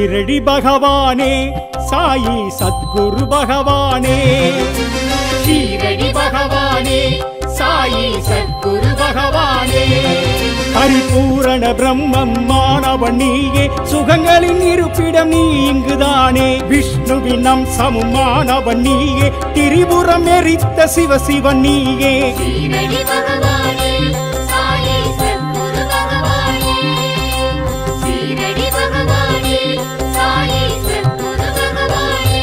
ஷீரடி பகவானே சாயி சத்குரு பகவானே ஷீரடி பகவானே சாயி சத்குரு பகவானே பரிபூரண பிரம்மம் மாணவன் நீயே சுகங்களின் இருப்பிடம் நீ இங்குதானே விஷ்ணுவின் அம்சமும் மாணவன் நீயே திரிபுரம் எரித்த சிவசிவன் நீயே சீரடி பகவானே சாயி சத்குரு பகவானே சீரடி பகவானே சாயி சத்குரு பகவானே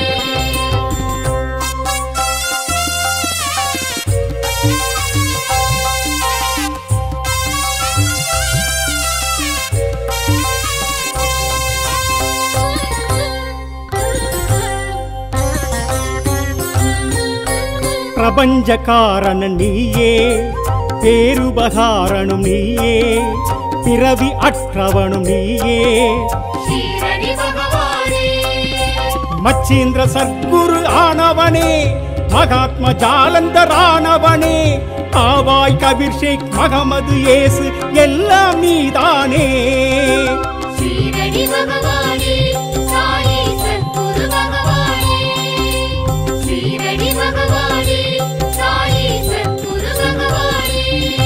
பிரபஞ்ச காரணன் நீயே பேருபகாரனும் நீயே பிறவி அற்றவனும் நீயே சீரடி பகவானே மச்சீந்திர சத்குரு ஆனவனே மகாத்ம ஜாலந்தர் ஆனவனே ஆவாய் கபீர் ஷேக் மகமது ஏசு எல்லாம் நீதானே சீரடி பகவானே சாயி சத்குரு பகவானே சீரடி பகவானே சாயி சத்குரு பகவானே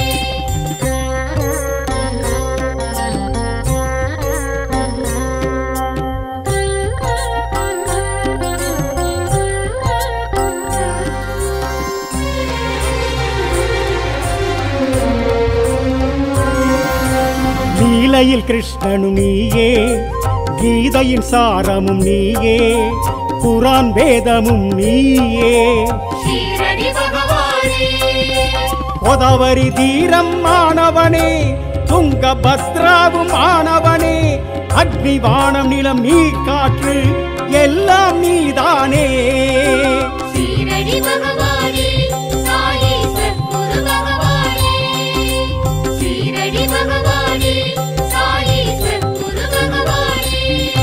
லீலையில் கிருஷ்ணனும் நீயே கீதையின் சாரமும் நீயே குரான் வேதமும் நீயே சீரடி பகவானே கோதாவரி தீரம் ஆனவனே துங்கபத்ராவும் ஆனவனே அக்னி வானம் நிலம் நீர் காற்று எல்லாம் நீதானே சீரடி பகவானே சாயி சத்குரு பகவானே சீரடி பகவானே சாயி சத்குரு பகவானே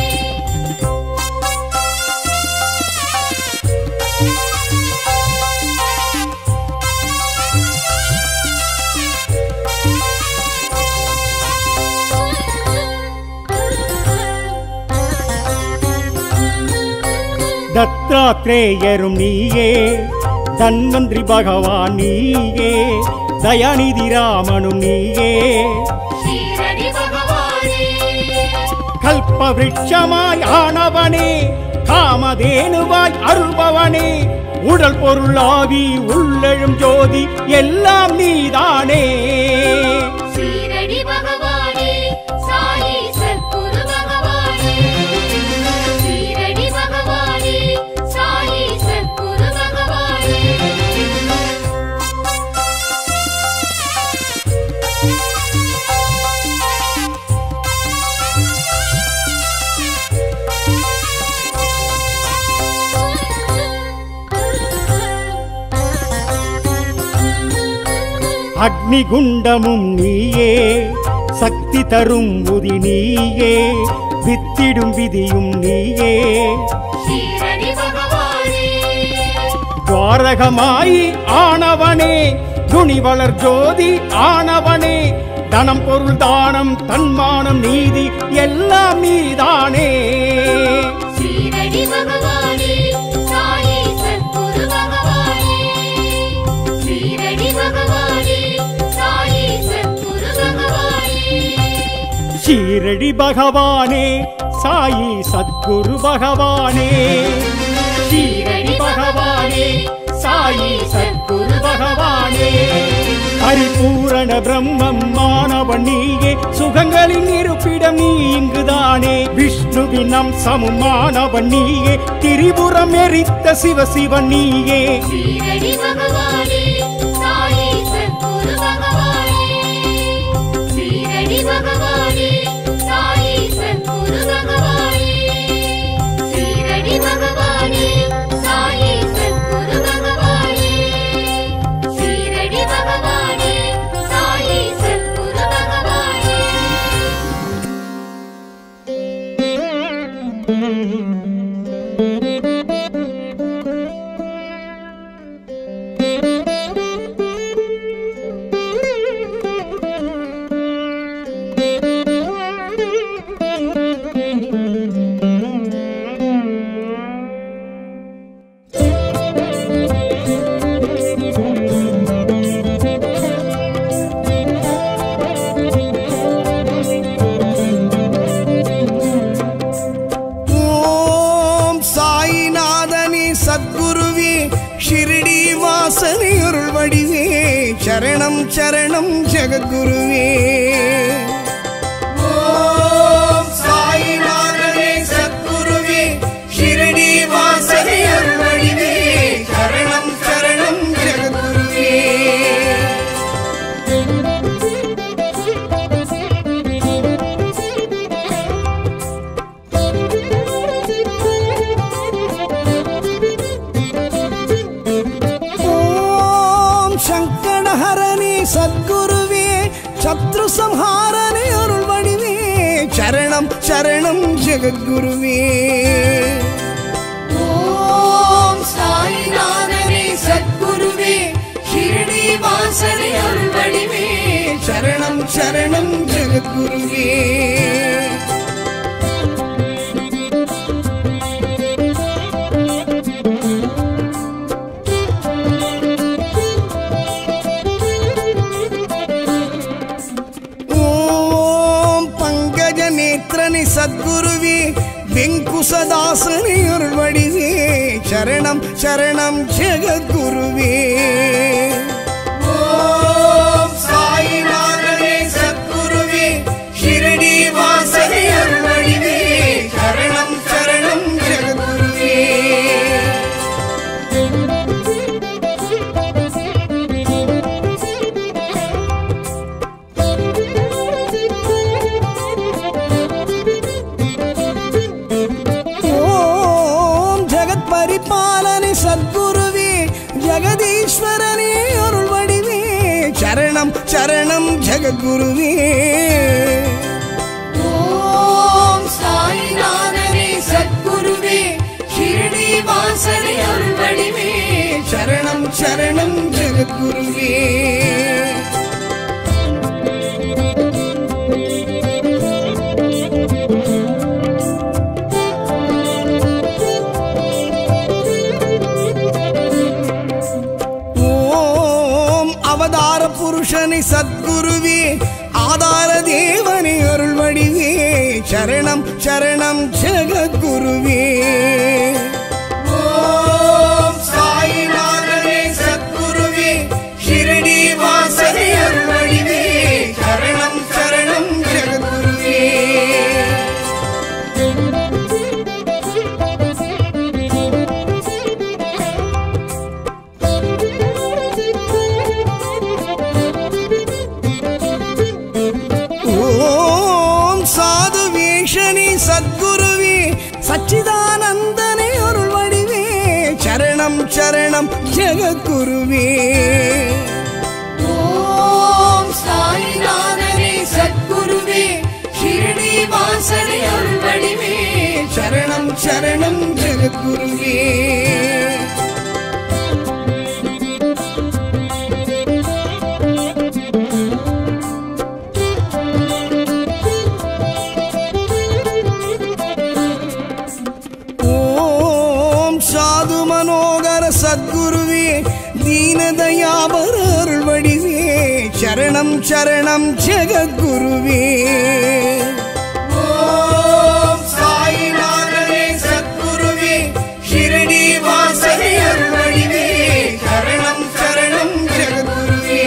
தத்தாத்ரேயரும் நீயே தன்வந்திரி பகவான் நீயே தயாநிதி ராமனும் நீயே சீரடி பகவானே கல்ப விருட்சமாய் ஆனவனே காமதேனுவாய் அருள்பவனே உடல் பொருளாவி உள்ளெழும் ஜோதி எல்லாம் நீதானே சீரடி பகவானே சாயி சத்குரு பகவானே சீரடி பகவானே சாயி சத்குரு பகவானே அக்னி குண்டமும் நீயே சக்தி தரும் உதி நீயே வித்திடும் விதியும் நீயே சீரடி பகவானே துவாரகமாய் ஆனவனே துணிவளர் ஜோதி ஆனவனே தனம் பொருள் தானம் தன்மானம் நீதி எல்லாம் நீதானே சீரடி பகவானே சாயி சத்குரு பகவானே சீரடி பகவானே சாயி சத்குரு பகவானே ஷீரடி பகவானே சாயி சத்குரு பகவானே ஷீரடி பகவானே சாயி சத்குரு பகவானே பரிபூரண பிரம்மம் மாணவன் நீயே சுகங்களின் இருப்பிடம் நீ இங்குதானே விஷ்ணுவின் அம்சமும் மாணவன் நீயே திரிபுரம் எரித்த சிவசிவன் நீயே சீரடி பகவானே சாயி சத்குரு பகவானே சீரடி பகவானே சாயி சத்குரு பகவானே சீரடி பகவானே சாயி சத்குரு பகவானே சீரடி பகவானே சாயி சத்குரு பகவானே Thank சரணம் ஜெகத்குருவே ஓம் சாயிநாதனே சத்குருவே ஷிரடி வாசனை அருள்வடிவே சரணம் சரணம் ஜெகத்குருவே ஓம் சங்கடஹரணி சத்குருவே சத்ரு சம்ஹாரணி அருள் வடிவே சரணம் சரணம் ஜெகத்குருவே ஓம் சாயிநாதனே சத்குருவே ஷிரடி வாசனை அருள்வடிவே சரணம் சரணம் ஜெகத்குருவே ஓம் பங்கஜ நேத்திரனி சத்குருவே வெங்குசதாசனி அருள் வடிவே சரணம் சரணம் ஜெகத்குருவே ஓம் சாயிநாதனே சத்குருவே ஷிரடி வாசனை அருள் வடிவே சரணம் சரணம் ஜெகத்குருவே ஓம் ஜெகத் பரிபாலனி சத்குருவே ஜெகதீஸ்வரனே அருள் வடிவே சரணம் சரணம் ஜெகத்குருவே ஓம் சாயிநாதனே சத்குருவே ஷிரடி வாசனை அருள்வடிவே சரணம் சரணம் ஜெகத்குருவே ஓம் அவதார புருஷனை சத்குருவே ஆதார தேவனை அருள் வடிவே சரணம் சரணம் ஜெகத்குருவே ஓம் சாயிநாதனே சத்குருவே ஷிரடி வாசனை அருள் வடிவே சரணம் சரணம் ஜெகத்குருவே ஓம் சாது வேஷனி சத்குருவே சச்சிதானந்தனே அருள் வடிவே சரணம் சரணம் ஜெகத்குருவே ஓம் சாயிநாதனே சத்குருவே ஷிரடி வாசனை அருள்வடிவே சரணம் சரணம் ஜெகத்குருவே ஓம் சாது மனோகர சத்குருவே தீனதயாபர அருள் வடிவே சரணம் சரணம் ஜெகத்குருவே ஓம் சாயிநாதனே சத்குருவே ஷிரடி வாசனை அருள் வடிவே சரணம் சரணம் ஜெகத்குருவே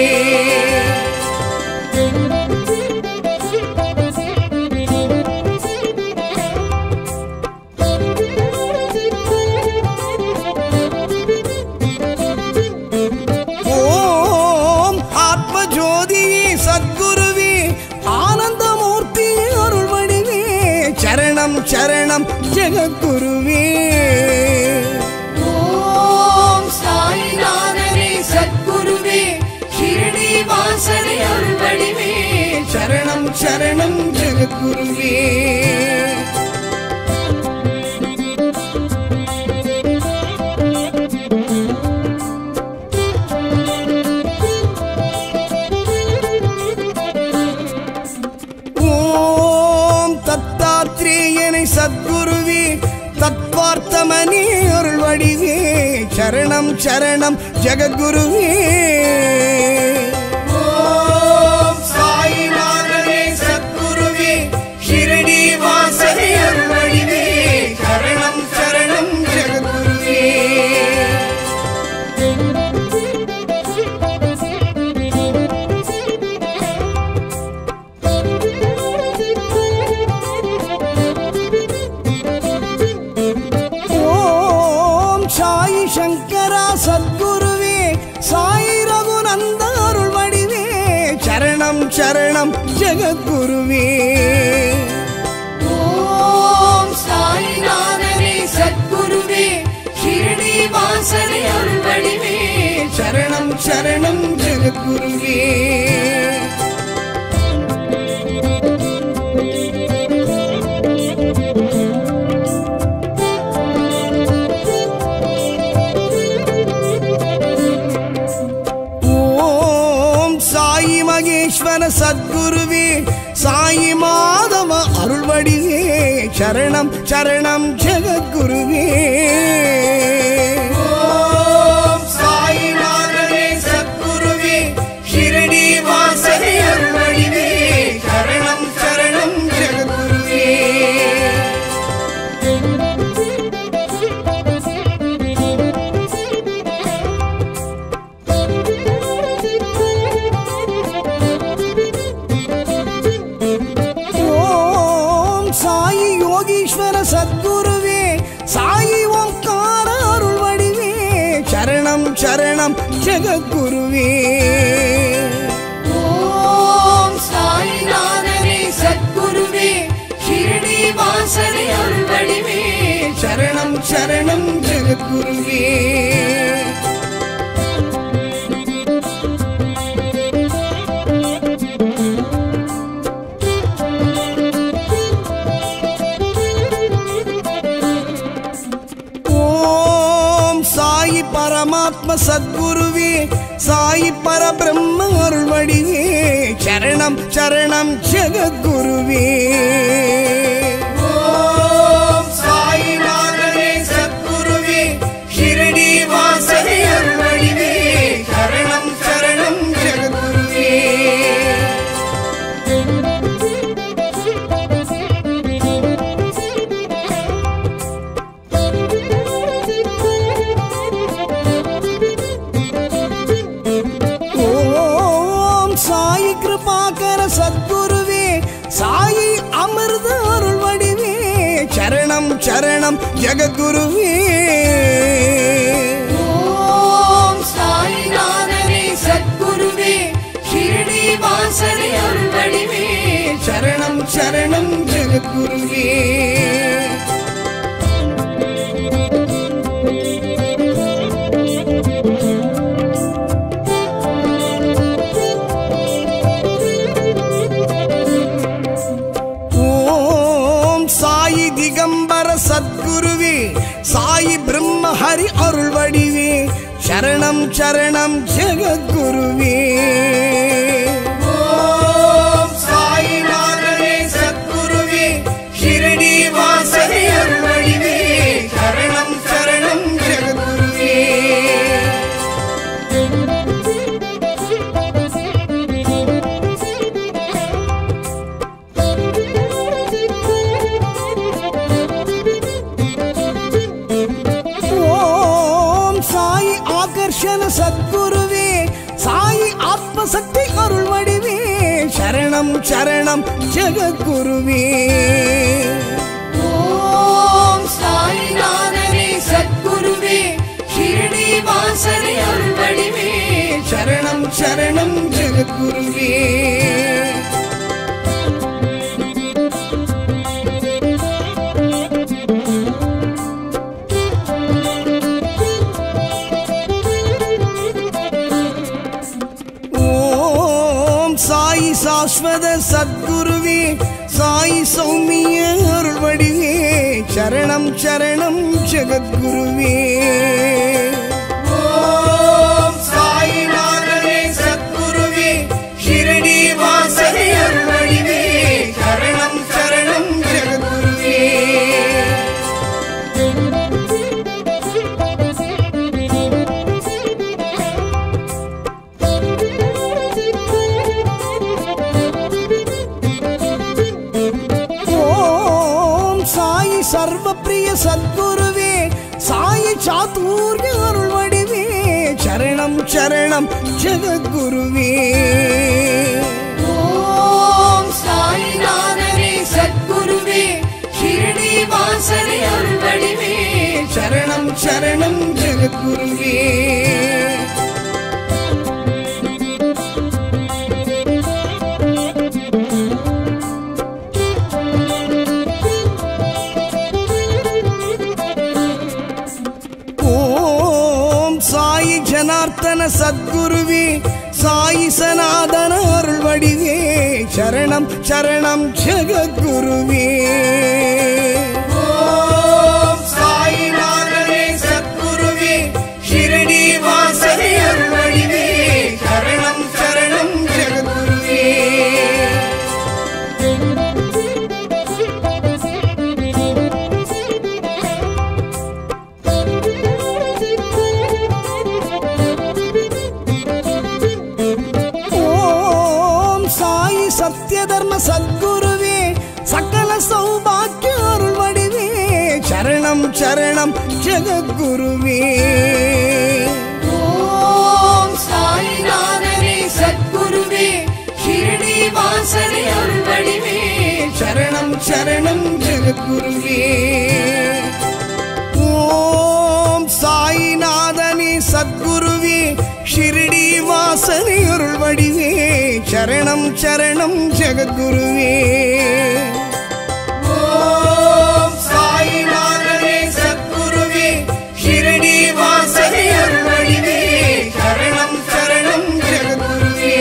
ஓம் ஆத்ம ஜோதியே சத்குருவே ஆனந்தமூர்த்தி அருள் வடிவே சரணம் சரணம் ஜெகத்குருவே ஓம் சாயிநாதனே சத்குருவே ஷிரடி வாசனை அருள்வடிவே சரணம் சரணம் ஜெகத்குருவே ஓம் தத்தாத்ரேயனை சத்குருவே தத்வார்த்தமனே அருள் வடிவே சரணம் சரணம் ஜெகத்குருவே ஓம் சாயிநாதனே சத்குருவே ஷிரடி வாசனை அருள் வடிவே சரணம் சரணம் ஜெகத்குருவே சரணம் சரணம் ஜெகத்குருவே ஓம் சாயிநாதனே சத்குருவே ஷிரடி வாசனை அருள்வடிவே சரணம் சரணம் ஜெகத்குருவே ஓம் சாயி மகேஸ்வர சத்குருவே சாயி மாதவ அருள்வடிவே சரணம் சரணம் ஜெகத்குருவே ஓம் சாயிநாதனே சத்குருவே ஷிரடி வாசனை அருள்வடிவே சரணம் சரணம் ஜெகத்குருவே ஓம் சாயி யோகீஸ்வர சத்குருவே சாயி ஓங்கார அருள் வடிவே சரணம் சரணம் ஜெகத்குருவே ஓம் சாயிநாதனே சத்குருவே ஷிரடி வாசனை அருள்வடிவே சரணம் சரணம் ஜெகத்குருவே ஓம் சாயி பரமாத்ம சத்குருவே சாயி பரபிரம்ம அருள் வடிவே சரணம் சரணம் ஜெகத்குருவே ஓம் சாயிநாதனே சத்குருவே ஷிரடி வாசனை அருள் வடிவே சரணம் சரணம் ஜெகத்குருவே ஓம் சாயி கிருபாகர சத்குருவே சாயி அமிர்த அருள் வடிவே சரணம் சரணம் ஜெகத்குருவே ஓம் சாயிநாதனே சத்குருவே ஷிரடி வாசனை அருள்வடிவே சரணம் சரணம் ஜெகத்குருவே ஓம் சாயி திகம்பர சத்குருவே சாயி பிரம்ம ஹரி அருள் வடிவே சரணம் சரணம் ஜெகத்குருவே ஓம் சாயிநாதனே சத்குருவே ஷிரடி வாசனை அருள் வடிவே சரணம் சரணம் ஜெகத்குருவே ஓம் சாயி ஆகர்ஷண சத்குருவே சாயி ஆத்மசக்தி அருள் வடிவே சரணம் சரணம் ஜெகத்குருவே ஓம் சாயிநாதனே சத்குருவே ஷிரடி வாசனை அருள்வடிவே சரணம் சரணம் ஜெகத்குருவே ஓம் சாயி சாஸ்வத சத்குருவே சாயி சௌமிய அருள் வடிவே சரணம் சரணம் ஜெகத்குருவே ஓம் சாயிநாதனே சத்குருவே ஷிரடி வாசனை அருள் வடிவே சரணம் சரணம் ஜெகத்குருவே ஓம் சாயி சர்வப்பிரிய சத்குருவே சாயி சாத்தூர்ய அருள் வடிவே சரணம் சரணம் ஜெகத்குருவே ஓம் சாயிநாதனே சத்குருவே ஷிரடி வாசனை அருள்வடிவே சரணம் சரணம் ஜெகத்குருவே சத்குருவே சாயி சனாதன அருள் வடிவே சரணம் சரணம் ஜெகத்குருவே ஓம் சாயிநாதனே சத்குருவே ஷிரடி வாசனை அருள் வடிவே சரணம் சரணம் ஜெகத்குருவே ஓம் சாயி சத்ய தர்ம சத்குருவே சகல சௌபாக்கிய அருள் வடிவே சரணம் சரணம் ஜெகத்குருவே ஓம் சாயிநாதனே சத்குருவே ஷிரடி வாசனை அருள்வடிவே சரணம் சரணம் ஜெகத்குருவே ஓம் சாயிநாதனே சத்குருவே ஷிரடி வாசனை அருள் வடிவே சரணம் சரணம் ஜெகத்குருவே ஓம் சாயிநாதனே சத்குருவே ஷிரடி வாசனை அருள் வடிவே சரணம் சரணம் ஜெகத்குருவே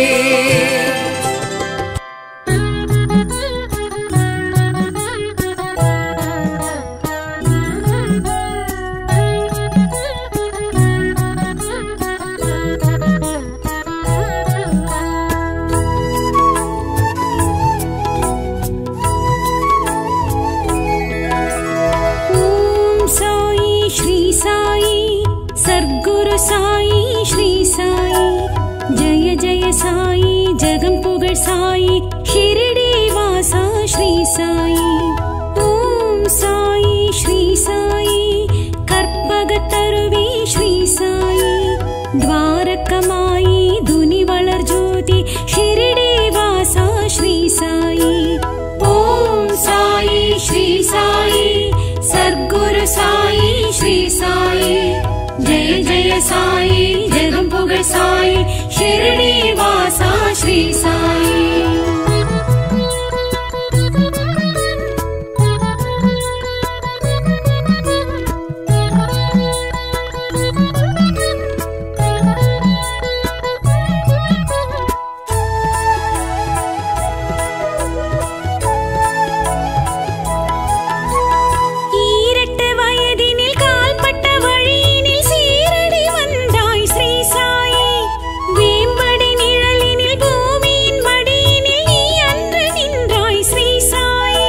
ॐ साई श्री साई சர்க்குரு சாயி ஸ்ரீ சாயி ஜெய ஜெய சாயி ஜெகம் புகழ் சாயி ஷிரடி வாசா ஸ்ரீ சாயி ஓம் சாயி ஸ்ரீ சாயி கற்பகத்தருவி ஸ்ரீ சாயி துவாரகமாயி துனி வளர் ஜோதி ஷிரடி வாசா ஸ்ரீ சாயி ஓம் சாயி ஸ்ரீ சாயி சர்க்குரு சாயி ஸ்ரீ சாயி ஜெய ஜெய சாயி ஜெகம் புகழ் சாயி ஷிரடி வாசா ஸ்ரீ சாயி ஈரட்டு வயதினில் கால்பட்ட வழியினில் சீரடி வந்தாய் ஸ்ரீ சாயி வேம்படி நிழலினில் பூமியின் மடியினில் நீ அன்று நின்றாய் ஸ்ரீ சாயி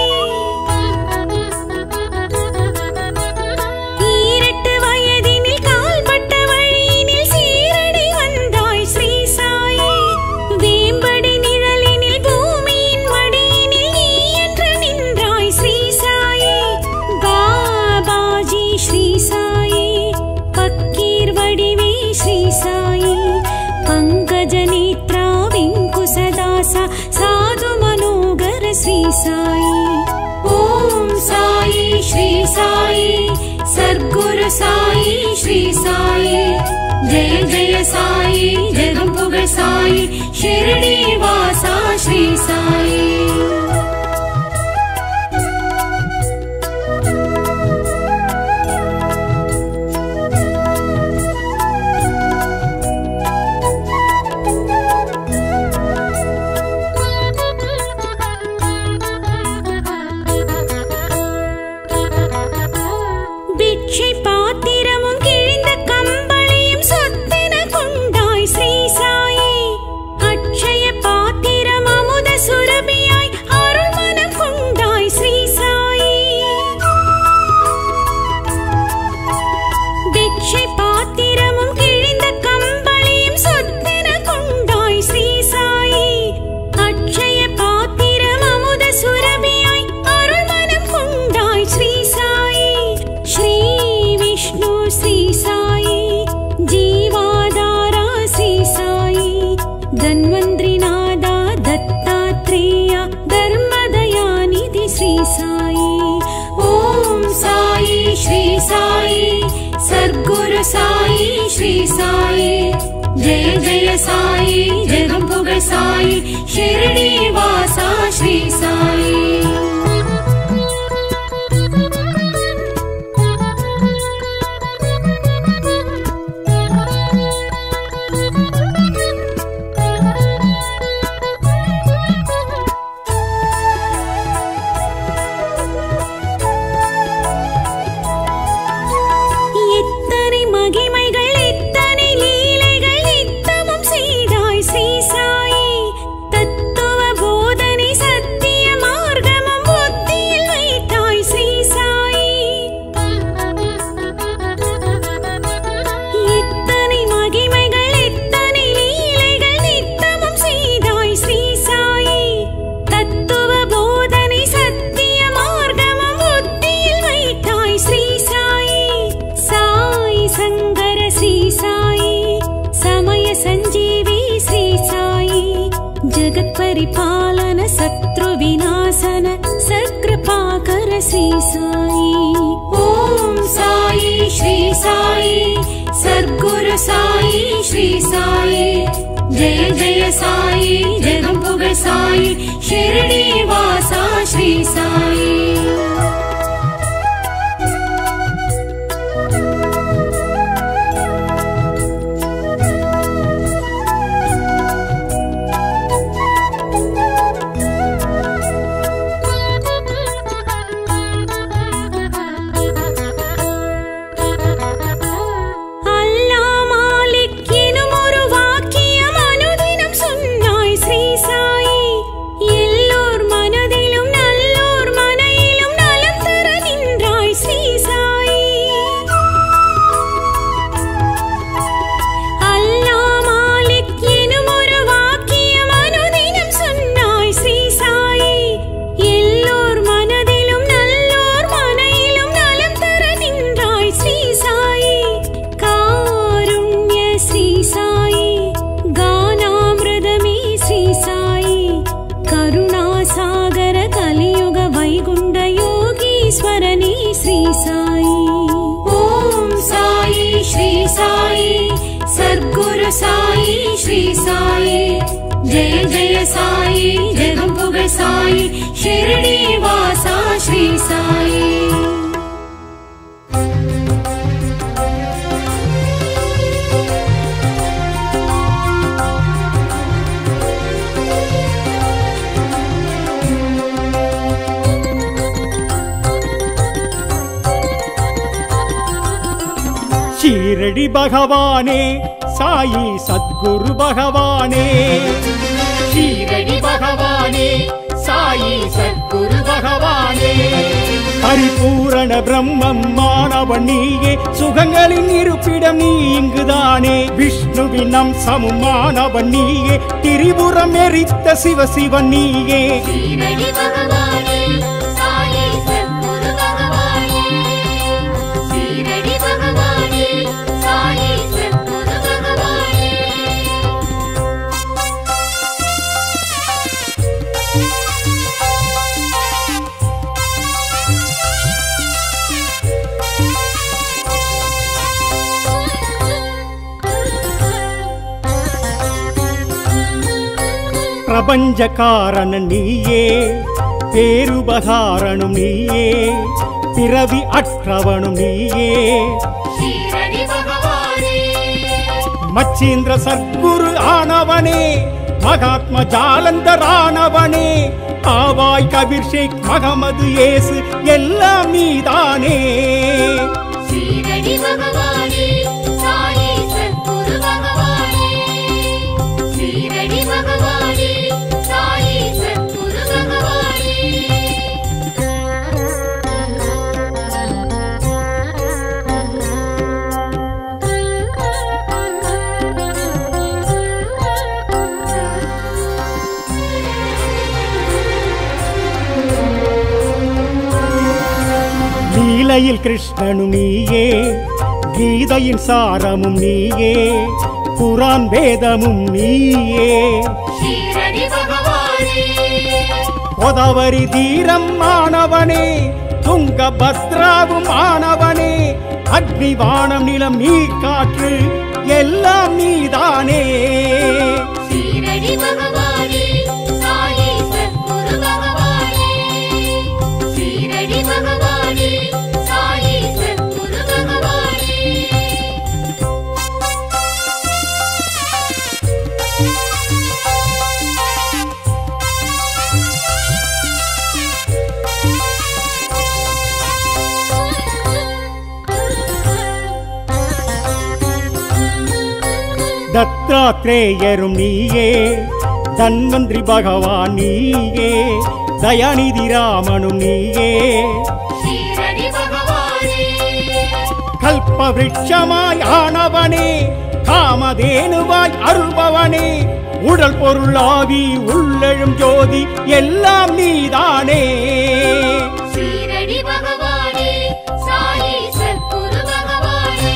ஈரட்டு வயதினில் கால்பட்ட வழியினில் சீரடி வந்தாய் ஸ்ரீ சாயி வேம்படி நிழலினில் பூமியின் மடியினில் நீ அன்று நின்றாய் ஸ்ரீ சாயி பாபாஜி ஸ்ரீ சாயி பக்கீர் வடிவே ஸ்ரீ சாயி பங்கஜ நேத்ரா வெங்குசதாசா சாது மனோகர ஸ்ரீ சாயி ஓம் சாயி ஸ்ரீ சாயி சர்க்குரு சாயி ஸ்ரீ சாயி ஜெய ஜெய சாயி ஜெகம் புகழ் சாயி ஷிரடி வாசா ஸ்ரீ சாயி பிட்சை பாத்திரமும் கிழிந்த கம்பளியும் சொத்தென கொண்டாய் ஸ்ரீ சாயி அட்சய பாத்திரம் அமுத சுரபியாய் அருள்மனம் கொண்டாய் ஸ்ரீ சாயி பிட்சை பாத்திரமும் கிழிந்த கம்பளியும் சொத்தென கொண்டாய் ஸ்ரீ சாயி அட்சய பாத்திரம் அமுத சுரபியாய் அருள்மனம் கொண்டாய் ஸ்ரீ சாயி ஸ்ரீ விஷ்ணு ஸ்ரீ சாயி ஜீவாதாரா ஸ்ரீ சாயி தன்வந்திரிநாதா தத்தாத்ரேயா தர்மதயாநிதி ஸ்ரீ சாயி ஓம் சாயி ஸ்ரீ சாயி சர்க்குரு சாயி ஸ்ரீ சாயி ஜெய ஜெய சாயி ஜெகம் புகழ் சாயி ஷிரடி வாசா ஸ்ரீ சாயி परिपालन शत्रुविनाशन सत्कृपाकर श्री साई ॐ साई श्री साई सद्गुरु साई श्री साई जय जय साई जगपुग साई शिरडी वासा श्री साई அல்லா மாலிக் எனும் ஒரு வாக்கியம் அனுதினம் சொன்னாய் ஸ்ரீ சாயி எல்லோர் மனதிலும் நல்லோர் மனையிலும் நலம் தர நின்றாய் ஸ்ரீ சாயி அல்லா மாலிக் எனும் ஒரு வாக்கியம் அனுதினம் சொன்னாய் ஸ்ரீ சாயி எல்லோர் மனதிலும் நல்லோர் மனையிலும் நலம் தர நின்றாய் ஸ்ரீ சாயி காருண்ய ஸ்ரீ சாயி கானாமிருதமே ஸ்ரீ சாயி கருணாசாகர கலியுக வைகுண்ட யோகீஸ்வரனே ஸ்ரீ சாயி ஓம் சாயி ஸ்ரீ சாயி சத்குரு சாயி ஸ்ரீ சாயி ஜெய ஜெய சாயி ஜெகம் புகழ் சாயி ஷிரடி வாசா ஸ்ரீ சாயி ஷீரடி பகவானே சாயி சத்குரு பகவானே ஷீரடி பகவானே சாயி சத்குரு பகவானே பரிபூரண பிரம்மம் மாணவன் நீயே சுகங்களின் இருப்பிடம் நீ இங்குதானே விஷ்ணுவின் அம்சமும் மாணவன் நீயே திரிபுரம் எரித்த சிவசிவன் நீயே ஷீரடி பகவானே சாயி சத்குரு பகவானே ஷீரடி பகவானே சாயி சத்குரு பகவானே பிரபஞ்ச காரணன் நீயே பேருபகாரனும் நீயே பிறவி அற்றவனும் நீயே ஷீரடி பகவானே மச்சீந்திர சத்குரு ஆனவனே மகாத்ம ஜாலந்தரானவனே ஆவாய் கபீர் ஷேக் மகமது ஏசு எல்லாம் நீதானே ஷீரடி பகவானே சாயி சத்குரு பகவானே ஷீரடி பகவானே சாயி சத்குரு பகவானே லீலையில் கிருஷ்ணனும் நீயே கீதையின் சாரமும் நீயே குரான் வேதமும் நீயே ஷீரடி பகவானே கோதாவரி தீரம் ஆனவனே துங்கபத்ராவும் ஆனவனே அக்னி வானம் நிலம் நீ காற்று எல்லாம் நீதானே ஷீரடி பகவானே சாயி சத்குரு பகவானே ஷீரடி பகவானே சாயி சத்குரு பகவானே தத்தாத்ரேயரும் நீயே தன்வந்திரி பகவான் நீயே தயாநிதி ராமனும் நீயே ஷீரடி பகவானே கல்ப விருட்சமாய் ஆனவனே காமதேனுவாய் அருள்பவனே உடல் பொருள் ஆவி உள்ளெழும் ஜோதி எல்லாம் நீதானே ஷீரடி பகவானே சாயி சத்குரு பகவானே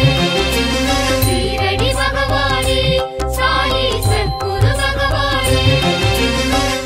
ஷீரடி பகவானே சாயி சத்குரு பகவானே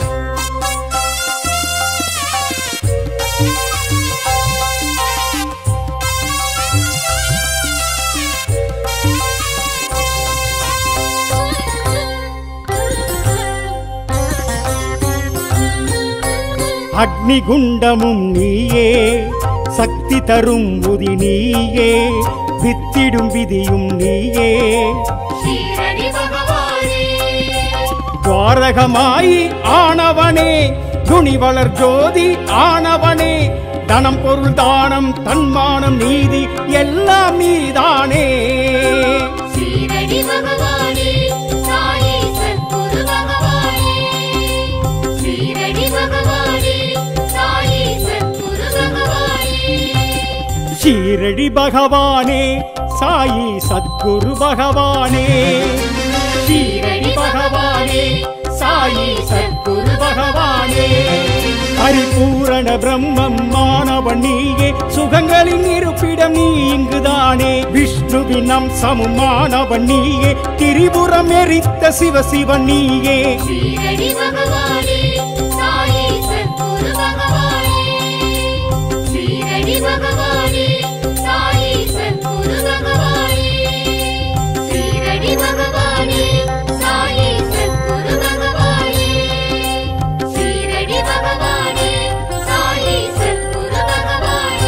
அக்னி குண்டமும் நீயே சக்தி தரும் உதி நீயே வித்திடும் விதியும் நீயே ஷீரடி பகவானே துவாரகமாயி ஆனவனே துணிவளர் ஜோதி ஆனவனே தனம் பொருள் தானம் தன்மானம் நீதி எல்லாம் நீதானே ஷீரடி பகவானே சாயி சத்குரு பகவானே ஷீரடி பகவானே சாயி சத்குரு பகவானே ஷீரடி பகவானே சாயி சத்குரு பகவானே ஷீரடி பகவானே சாயி சத்குரு பகவானே பரிபூரண பிரம்மம் மாணவன் நீயே சுகங்களின் இருப்பிடம் நீ இங்குதானே விஷ்ணுவின் அம்சமும் மாணவன் நீயே திரிபுரம் எரித்த சிவ சிவன் நீயே ஷீரடி பகவானே சாயி சத்குரு பகவானே ஷீரடி பகவானே சாயி சத்குரு பகவானே ஷீரடி பகவானே சாயி சத்குரு பகவானே ஷீரடி பகவானே சாயி சத்குரு பகவானே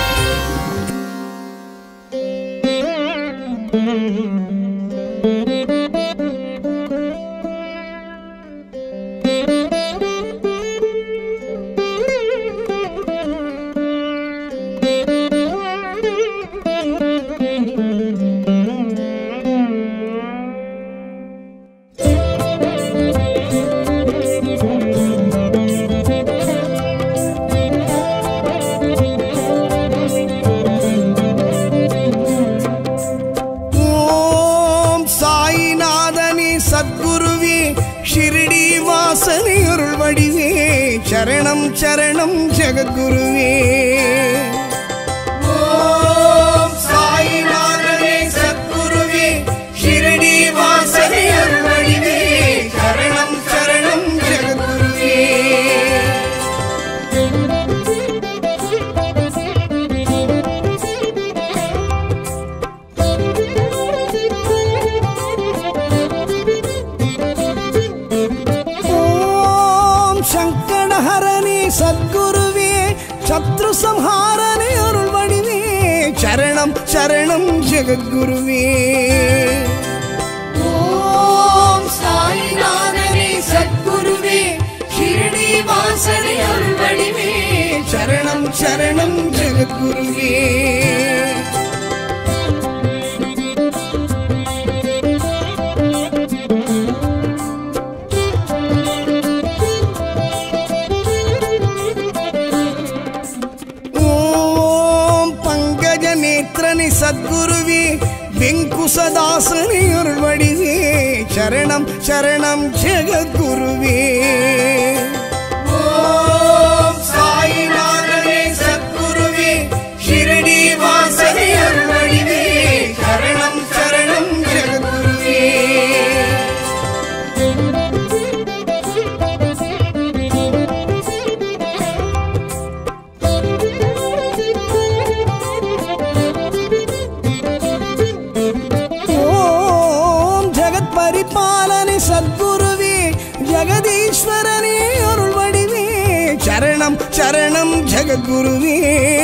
ஓம் சாயிநாதனே சத்குருவே ஷிரடி வாசனை அருள் வடிவே சரணம் சரணம் ஜெகத்குருவே ஓம் சாயிநாதனே சத்குருவே ஷிரடி வாசனை அருள் வடிவே சரணம் சரணம் ஜெகத்குருவே ஓம் சங்கடஹரணே சத்குருவே சத்ரு சம்ஹாரனே அருள் வடிவே சரணம் சரணம் ஜெகத்குருவே ஓம் சாயிநாதனே சத்குருவே ஷிரடி வாசனை அருள் வடிவே சரணம் சரணம் ஜெகத்குருவே ஓம் பங்கஜ நேத்திரனி சத்குருவே வெங்குசதாசனி அருள் வடிவே சரணம் சரணம் ஜெகத்குருவே ஓம் சாயிநாதனே சத்குருவே ஷிரடி வாசனை அருள் வடிவே சரணம் சரணம் ஜெகத்குருவே ஓம் ஜெகத் பரிபாலனி சத்குருவே ஜெகதீஸ்வரனே அருள் வடிவே சரணம் சரணம் ஜெகத்குருவே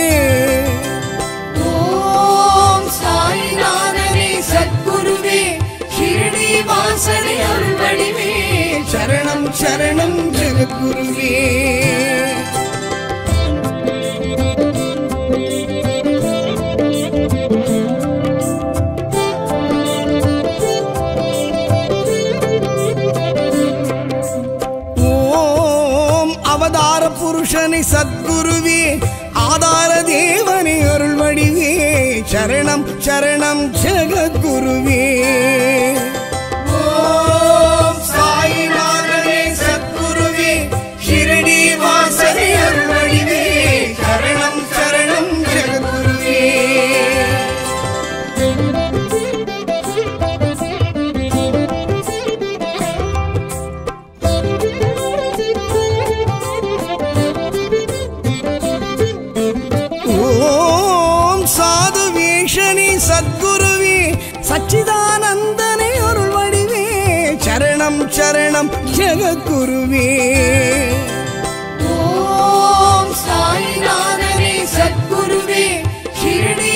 ஓம் சாயிநாதனே சத்குருவே ஷிரடி வாசனை அருள் வடிவே சரணம் சரணம் ஜெகத்குருவே ஓம் அவதார புருஷனை சத்குருவே ஆதார தேவனை அருள் வடிவே சரணம் சரணம் ஜெகத்குருவே ஓம் சாயிநாதனே சத்குருவே ஷிரடி வாசனை அருள் வடிவே சரணம் சரணம் ஜெகத்குருவே ஓம் சாது வேஷனி சத்குருவே சச்சிதானந்தனே அருள் வடிவே சரணம் சரணம் ஜெகத்குருவே ஓம்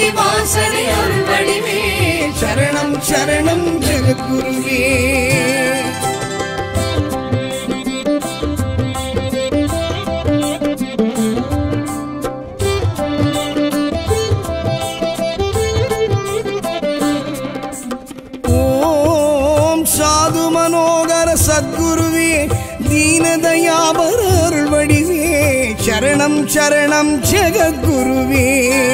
வாசனை அருள் வடிவே சரணம் சரணம் ஜெகத்குருவே ஓம் சாது மனோகர சத்குருவே தீனதயாபர அருள் வடிவே சரணம் சரணம் ஜெகத்குருவே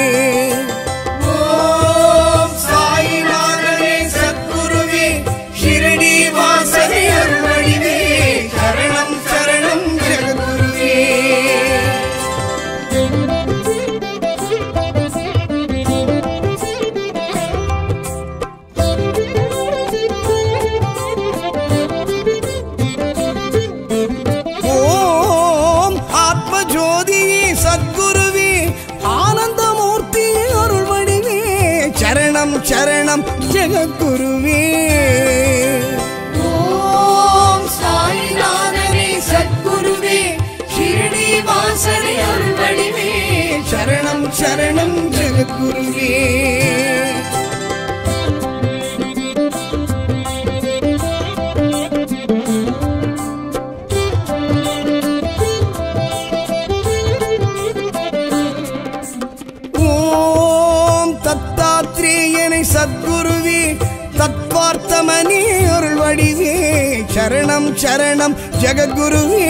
ஓம் சாயிநாதனே சத்குருவே ஷிரடி வாசனை அருள் வடிவே சரணம் சரணம் ஜெகத்குருவே ஓம் ஆத்ம ஜோதியே சத்குருவே ஆனந்தமூர்த்தியே அருள் வடிவே சரணம் சரணம் ஜெகத்குருவே ஓம் சாயிநாதனே சத்குருவே ஷிரடி வாசனை அருள் வடிவே சரணம் சரணம் ஜெகத்குருவே ஓம் தத்தாத்ரேயனை சத்குருவே தத்வார்த்தமனே அருள் வடிவே சரணம் சரணம் ஜெகத்குருவே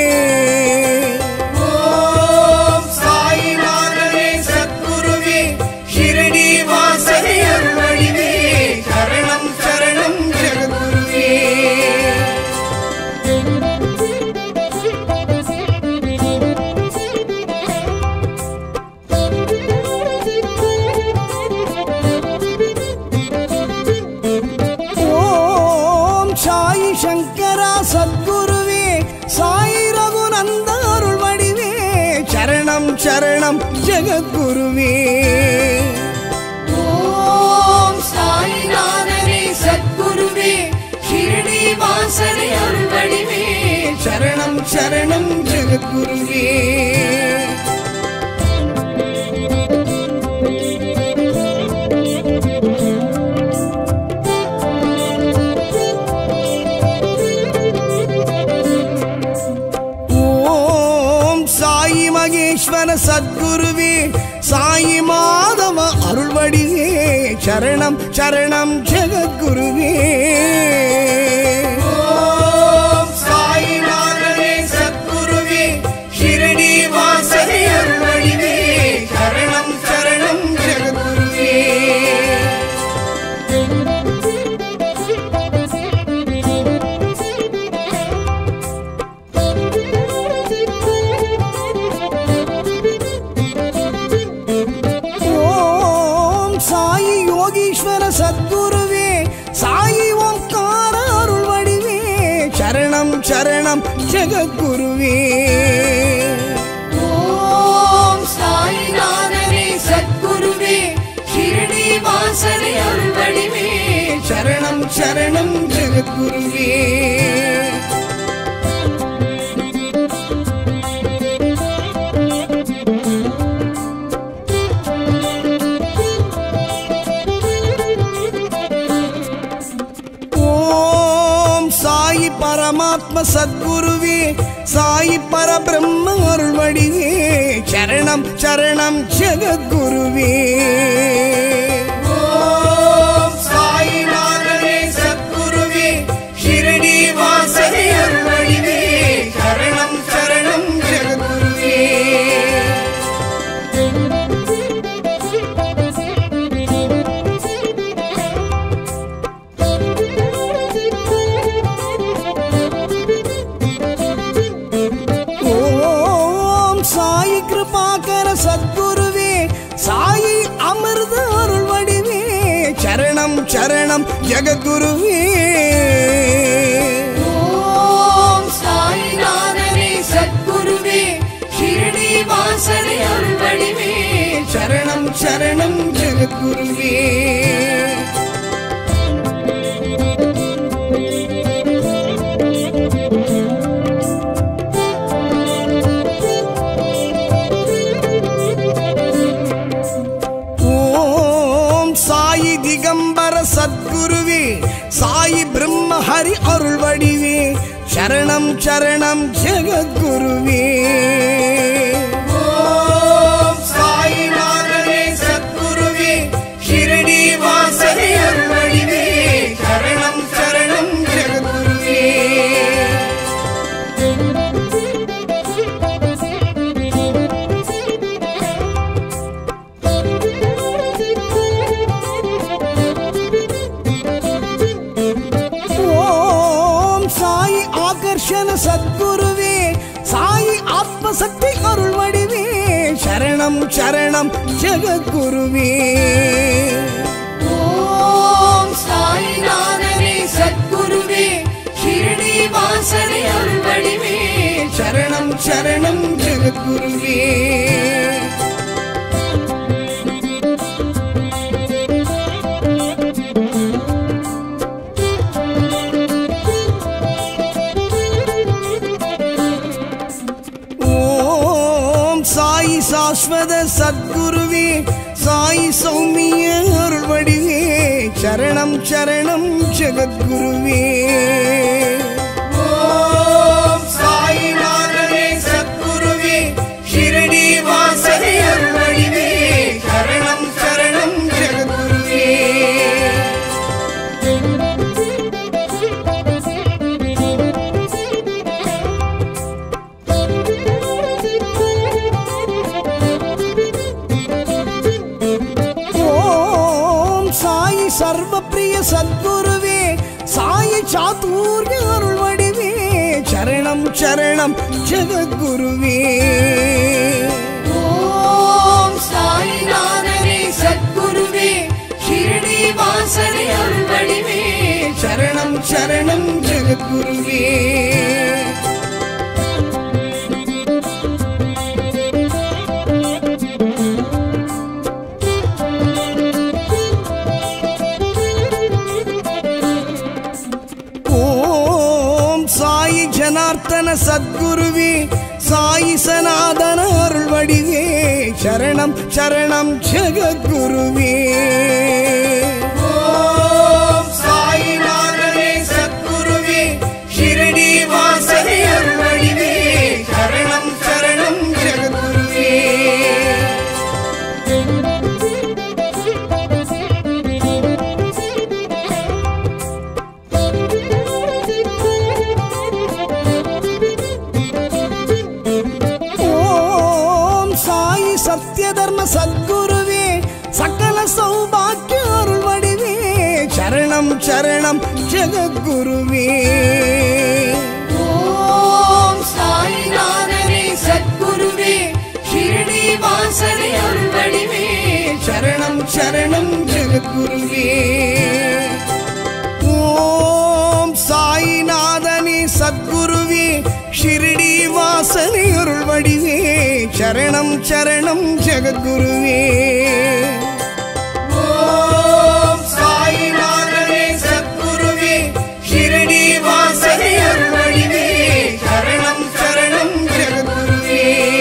ஓம் சாயிநாதனே சத்குருவே ஷிரடி வாசனை அருள் வடிவே சரணம் சரணம் ஜெகத்குருவே ஓம் சாயி சங்கரா சத்குருவே சாயி ரகுநந்த அருள் வடிவே சரணம் சரணம் ஜெகத்குருவே ஓம் சாயிநாதனே சத்குருவே ஷிரடி வாசனை அருள் வடிவே சரணம் சரணம் ஜெகத்குருவே ஓம் சாயி மகேஸ்வர சத்குருவே சாயி மாதவ அருள்வடிவே சரணம் சரணம் ஜெகத்குருவே ஓம் சாயி நாதனே சத்குருவே ஷிரடி வாசனை அருள்வடிவே சரணம் சரணம் ஜெகத்குருவே ஓம் சாயி யோகீஸ்வர சத்குருவே சாயி ஓங்கார அருள் வடிவே சரணம் சரணம் ஜெகத்குருவே ஓம் சாயிநாதனே சத்குருவே ஷிரடி வாசனை அருள் வடிவே சரணம் சரணம் ஜெகத்குருவே ஓம் சாயி பரமாத்ம சத்குருவே சாயி பரபிரம்ம அருள் வடிவே சரணம் சரணம் ஜெகத்குருவே ஓம் சாயிநாதனே சத்குருவே ஷிரடி வாசனை அருள் வடிவே சரணம் சரணம் ஜெகத்குருவே ஓம் சாயி கிருபாகர சத்குருவே சாயி அமிர்த அருள் வடிவே சரணம் சரணம் ஜெகத்குருவே ஓம் சாயிநாதனே சத்குருவே ஷிரடி வாசனை அருள் வடிவே சரணம் சரணம் ஜெகத்குருவே சரணம் சரணம் ஜெகத்குருவே ஓம் சாயிநாதனே சத்குருவே ஷிரடி வாசனை அருள்வடிவே சரணம் சரணம் ஜெகத்குருவே ஓம் சாயி ஆகர்ஷண சத்குருவே சாயி ஆத்மசக்தி அருள் வடிவே சரணம் சரணம் ஜெகத்குருவே ஓம் சாயிநாதனே சத்குருவே ஷிரடி வாசனை அருள்வடிவே சரணம் சரணம் ஜெகத்குருவே ஓம் சாயி சாஸ்வத சத்குருவே சாயி சௌமிய அருள் வடிவே சரணம் சரணம் ஜெகத்குருவே ஓம் சாயிநாதனே சத்குருவே ஷிரடி வாசனை அருள்வடிவே சரணம் சரணம் ஜெகத்குருவே ஓம் சாயி சர்வப்பிரிய சத்குருவே சாயி சாத்தூர்ய அருள் வடிவே சரணம் சரணம் ஜெகத்குருவே ஓம் சாயிநாதனே சத்குருவே ஷிரடி வாசனை அருள்வடிவே சரணம் சரணம் ஜெகத்குருவே ஓம் சாயி ஜனார்த்தன சத்குருவே சாயி சனாதன அருள் வடிவே சரணம் சரணம் ஜெகத்குருவே ஓம் சாயிநாதனே சத்குருவே ஷிரடி வாசனை அருள்வடிவே சரணம் சரணம் ஜெகத்குருவே ஓம் சாயி சத்ய தர்ம சத்குருவே சகல சௌபாக்கிய அருள் வடிவே சரணம் சரணம் ஜெகத்குருவே ஓம் சாயிநாதனே சத்குருவே ஷிரடி வாசனை அருள்வடிவே சரணம் சரணம் ஜெகத்குருவே ஓம் சாயிநாதனே சத்குருவே ஷிரடி வாசனை அருள் வடிவே சரணம் சரணம் ஜெகத்குருவே ஓம் சாயிநாதனே சத்குருவே ஷிரடி வாசனை அருள்வடிவே சரணம் சரணம் ஜெகத்குருவே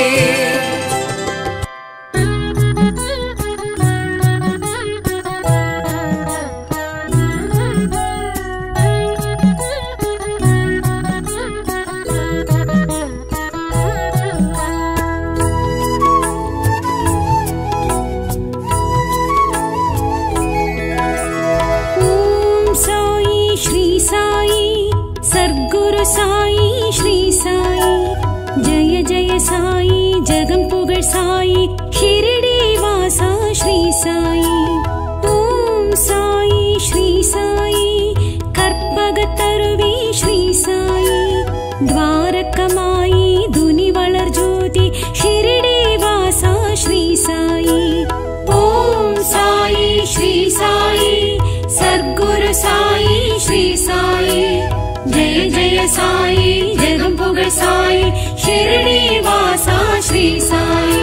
ॐ साई श्री साई சர்க்குரு சாயி ஸ்ரீ சாயி ஜெய ஜெய சாயி ஜெகம் புகழ் சாயி ஷிரடி வாசா ஸ்ரீ சாயி ஓம் சாயி ஸ்ரீ சாயி கற்பகத்தருவி ஸ்ரீ சாயி துவாரகமாயி துனி வளர் ஜோதி ஷிரடி வாசா ஸ்ரீ சாயி ஓம் சாயி ஸ்ரீ சாயி சர்க்குரு சாயி ஸ்ரீ சாயி ஜெய ஜெய சாயி ஜெகம் புகழ் சாயி ஷிரடி வாசா ஸ்ரீ சாயி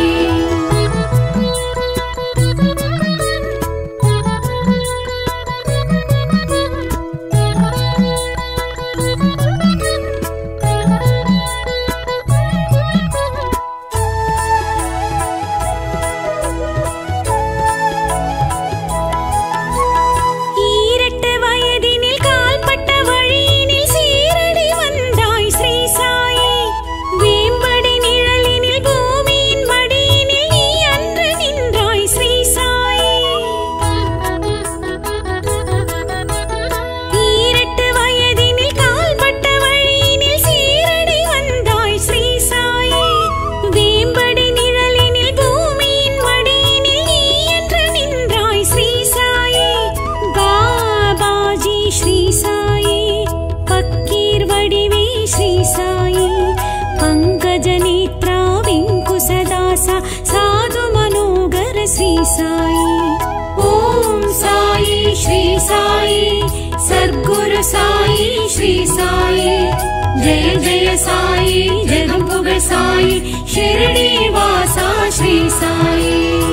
ஈரட்டு வயதினில் கால்பட்ட வழியினில் சீரடி வந்தாய் ஸ்ரீ श्री साई ॐ साई श्री साई सद्गुरु साई श्री साई जय जय साई जगं पुगळ साई शिरडी वासा श्री साई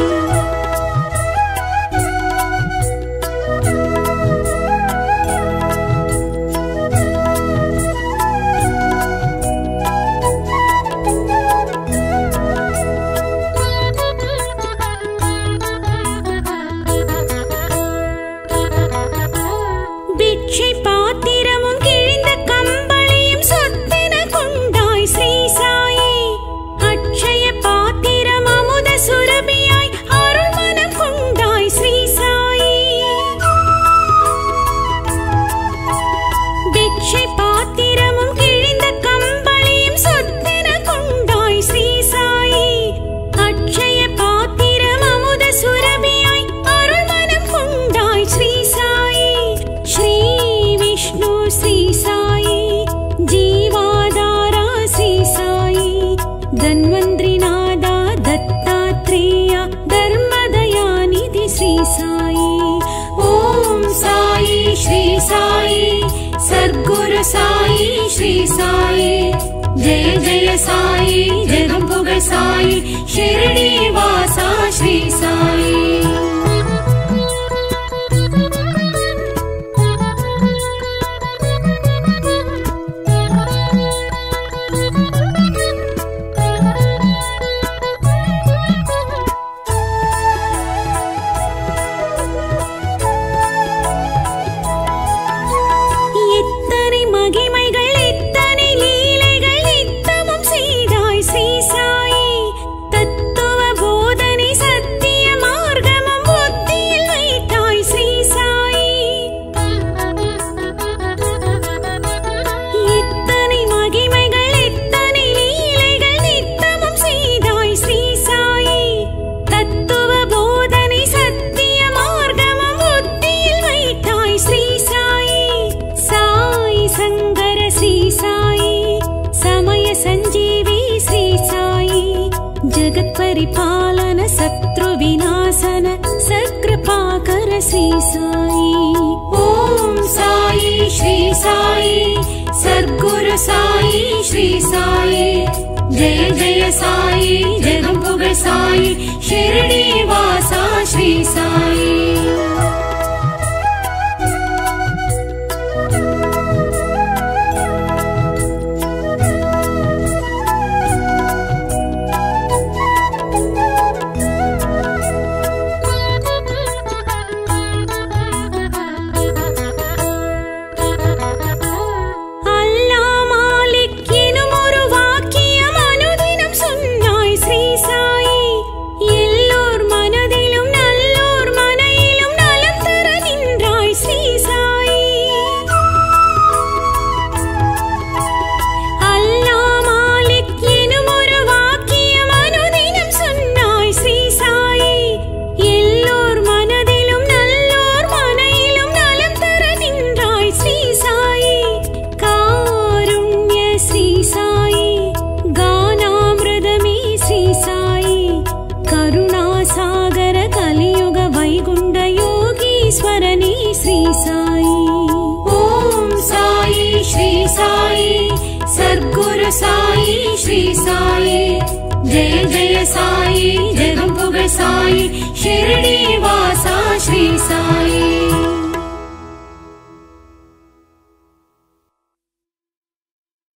பிட்சை பாத்திரமும் கிழிந்த கம்பளியும் சொத்தென கொண்டாய் ஸ்ரீ சாயி அட்சய பாத்திரம் அமுத சுரபியாய் அருள் மனம் கொண்டாய் ஸ்ரீ சாயி பிட்சை பாத்திரமும் கிழிந்த கம்பளியும் சொத்தென கொண்டாய் ஸ்ரீ சாயி அட்சய பாத்திரம் அமுத சுரபியாய் அருள் மனம் கொண்டாய் ஸ்ரீ சாயி ஸ்ரீ விஷ்ணு ஸ்ரீ சாயி ஜீவாதாரா ஸ்ரீ சாயி தன்வந்திரிநாதா தத்தாத்ரேயா தர்மதயாநிதி ஸ்ரீ சாயி ஓம் சாயி ஸ்ரீ சாயி சத்குரு சாயி ஸ்ரீ சாயி ஜெய ஜெய சாயி ஜெகம் புகழ் சாயி ஷிரடி வாசா ஸ்ரீ சாயி எத்தனை மகிமைகள் எத்தனை லீலைகள் நித்தமும் செய்தாய் ஸ்ரீ சாயி தத்துவ போதனை சத்திய மார்க்கமும் புத்தியில் வைத்தாய் ஸ்ரீ சாயி எத்தனை மகிமைகள் எத்தனை லீலைகள் நித்தமும் செய்தாய் ஸ்ரீ சாயி தத்துவ போதனை சத்திய மார்க்கமும் புத்தியில் வைத்தாய் ஸ்ரீ சாயி சாய் சங்கர ஸ்ரீ சாயி சமய சஞ்சீவி ஸ்ரீ சாயி ஜகத் பரிபாலன சத்ரு விநாசன சத்கிருபாகர ஸ்ரீ சாயி ஓம் சாயி ஸ்ரீ சாயி சத்குரு சாயி ஸ்ரீ சாயி ஜெய ஜெய சாயி ஜெகம் புகழ் சாயி ஷிரடி வாசா ஸ்ரீ சாயி அல்லா மாலிக் எனும் ஒரு வாக்கியம் அனுதினம் சொன்னாய் ஸ்ரீ சாயி எல்லோர் மனதிலும் நல்லோர் மனையிலும் நலம் தர நின்றாய் ஸ்ரீ சாயி அல்லா மாலிக் எனும் ஒரு வாக்கியம் அனுதினம் சொன்னாய் ஸ்ரீ சாயி எல்லோர் மனதிலும் நல்லோர் மனையிலும் நலம் தர நின்றாய் ஸ்ரீ சாயி காருண்ய ஸ்ரீ சாயி கானாமிருதமே ஸ்ரீ சாயி கருணாசாகர கலியுக வைகுண்ட யோகீஸ்வரனே ஸ்ரீ சாயி ஓம் சாயி ஸ்ரீ சாயி சத்குரு சாயி ஸ்ரீ சாயி ஜெய ஜெய சாயி ஜெகம் புகழ் சாயி ஷிரடி வாசா